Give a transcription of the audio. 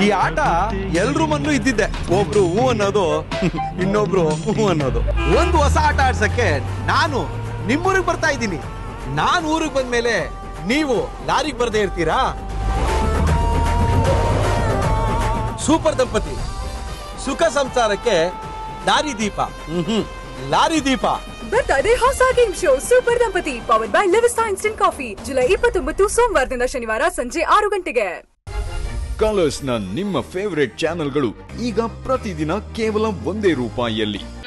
ಈ ಆಟ ಎಲ್ರ ಮಣ್ಣು ಇದ್ದಿದ್ದೆ ಒಬ್ರು ಹೂ ಅನ್ನೋದು ಇನ್ನೊಬ್ರು ಹೂ ಅನ್ನೋದು ಒಂದು ಹೊಸ ಆಟ ಆಡ್ಸಕ್ಕೆ ನಾನು ನಿಮ್ಮೂರಿಗೆ ಬರ್ತಾ ಇದ್ದೀನಿ ನಾನು ಊರಿಗೆ ಬಂದ್ಮೇಲೆ ನೀವು ಲಾರಿಗೆ ಬರ್ದೇ ಇರ್ತೀರಾ ಸೂಪರ್ ದಂಪತಿ ಸುಖ ಸಂಸಾರಕ್ಕೆ ದಾರಿ ದೀಪ ಹ್ಮ್ ಲಾರಿ ದೀಪ ಬರ್ತಾ ಇದೆ ಹೊಸ ಗೇಮ್ ಶೋ ಸೂಪರ್ ದಂಪತಿ power by Levista instant coffee July ಇಪ್ಪತ್ತೊಂಬತ್ತು ಸೋಮವಾರದಿಂದ ಶನಿವಾರ ಸಂಜೆ ಆರು ಗಂಟೆಗೆ ಕಲರ್ಸ್ ನ ನಿಮ್ಮ ಫೇವರೆಟ್ ಚಾನೆಲ್ಗಳು ಈಗ ಪ್ರತಿದಿನ ಕೇವಲ ಒಂದೇ ರೂಪಾಯಿಯಲ್ಲಿ